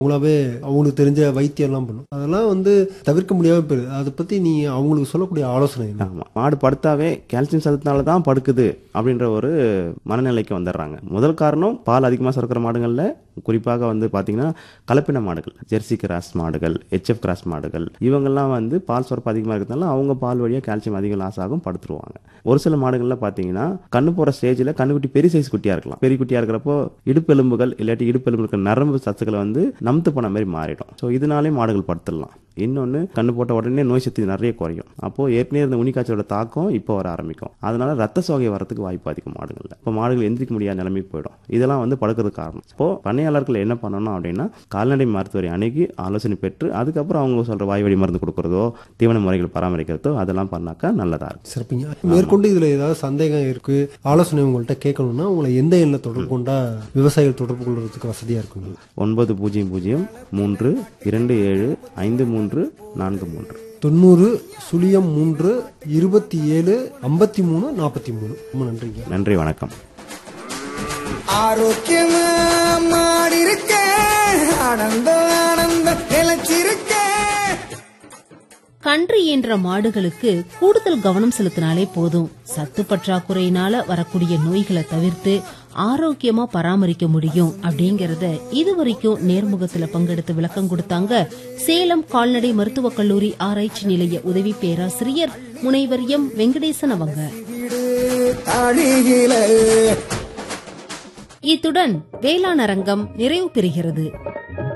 அவங்களாவே அவங்களுக்கு தெரிஞ்ச வைத்தியம்லாம் பண்ணும் அதெல்லாம் வந்து தவிர்க்க முடியாம போயிடுது அதை பத்தி நீ அவங்களுக்கு சொல்லக்கூடிய ஆலோசனை என்ன ஆமா மாடு படுத்தாவே கால்சியம் சத்துனால தான் படுக்குது அப்படின்ற ஒரு மனநிலைக்கு வந்துடுறாங்க முதல் காரணம் பால் அதிகமாக சுரக்கிற மாடுகளில் குறிப்பாக வந்து பார்த்தீங்கன்னா கலப்பின மாடுகள் ஜெர்சி கிராஸ் மாடுகள் ஹெச்எஃப் கிராஸ் மாடுகள் இவங்கெல்லாம் வந்து பால் சுரப்பு அதிகமாக இருக்கிறதுனால அவங்க பால் வழியாக கால்சியம் அதிகம் லாஸ் ஆகும் படுத்துருவாங்க ஒரு சில மாடுகளில் பார்த்தீங்கன்னா கண்ணு போகிற ஸ்டேஜில் கண்ணுக்குட்டி பெரிய சைஸ் குட்டியாக இருக்கலாம் பெரிய குட்டியாக இருக்கிறப்போ இடுப்பெலும்புகள் இல்லாட்டி இடுப்பெலும்பு இருக்கிற நரம்பு சத்துக்களை வந்து நம்த்து போன மாதிரி மாறிடும் ஸோ இதனாலே மாடுகள் படுத்துடலாம் இன்னொன்று கண்ணு போட்ட உடனே நோய் சக்தி நிறைய குறையும் அப்போ ஏற்கனவே இருந்த உனிக்காய்ச்சலோட தாக்கம் இப்போ வர ஆரம்பிக்கும் அதனால ரத்த சோகை வரதுக்கு வாய்ப்பு அதிகம் மாடுகளில் இப்போ மாடுகள் எந்திரிக்க முடியாத நிலைமைக்கு போயிடும் இதெல்லாம் வந்து படுக்கிறதுக்கு காரணம் இப்போ பண்ணையாளர்கள் என்ன பண்ணணும் அப்படின்னா கால்நடை மருத்துவரை அணுகி ஆலோசனை பெற்று அதுக்கப்புறம் அவங்க சொல்ற வாய் வழி மருந்து கொடுக்கறதோ தீவன முறைகள் பராமரிக்கிறதோ அதெல்லாம் பண்ணாக்கா நல்லதா இருக்கும் சிறப்புங்க மேற்கொண்டு இதுல ஏதாவது சந்தேகம் இருக்கு ஆலோசனை உங்கள்கிட்ட கேட்கணும்னா உங்களை எந்த எண்ணில் தொடர்பு கொண்டா விவசாயிகள் தொடர்பு கொள்றதுக்கு வசதியா இருக்குங்க ஒன்பது பூஜ்ஜியம் பூஜ்ஜியம் மூன்று இரண்டு ஏழு ஐந்து மூன்று நான்கு மூன்று தொண்ணூறு சுழியம் மூன்று இருபத்தி ஏழு ஐம்பத்தி மூணு நாற்பத்தி மூணு ரொம்ப நன்றிங்க நன்றி வணக்கம் ஆரோக்கியமா மாடிருக்க ஆனந்த ஆனந்த நிலைச்சிருக்க கன்று ஈன்ற மாடுகளுக்கு கூடுதல் கவனம் செலுத்தினாலே போதும் சத்து பற்றாக்குறையினால வரக்கூடிய நோய்களை தவிர்த்து ஆரோக்கியமா பராமரிக்க முடியும் அப்படிங்கறத இதுவரைக்கும் நேர்முகத்துல பங்கெடுத்து விளக்கம் கொடுத்தாங்க சேலம் கால்நடை மருத்துவக் கல்லூரி ஆராய்ச்சி நிலைய உதவி பேராசிரியர் முனைவர் எம் வெங்கடேசன் அவங்க வீடு தாடியில இத்துடன் வேளாண் அரங்கம் நிறைவு பெறுகிறது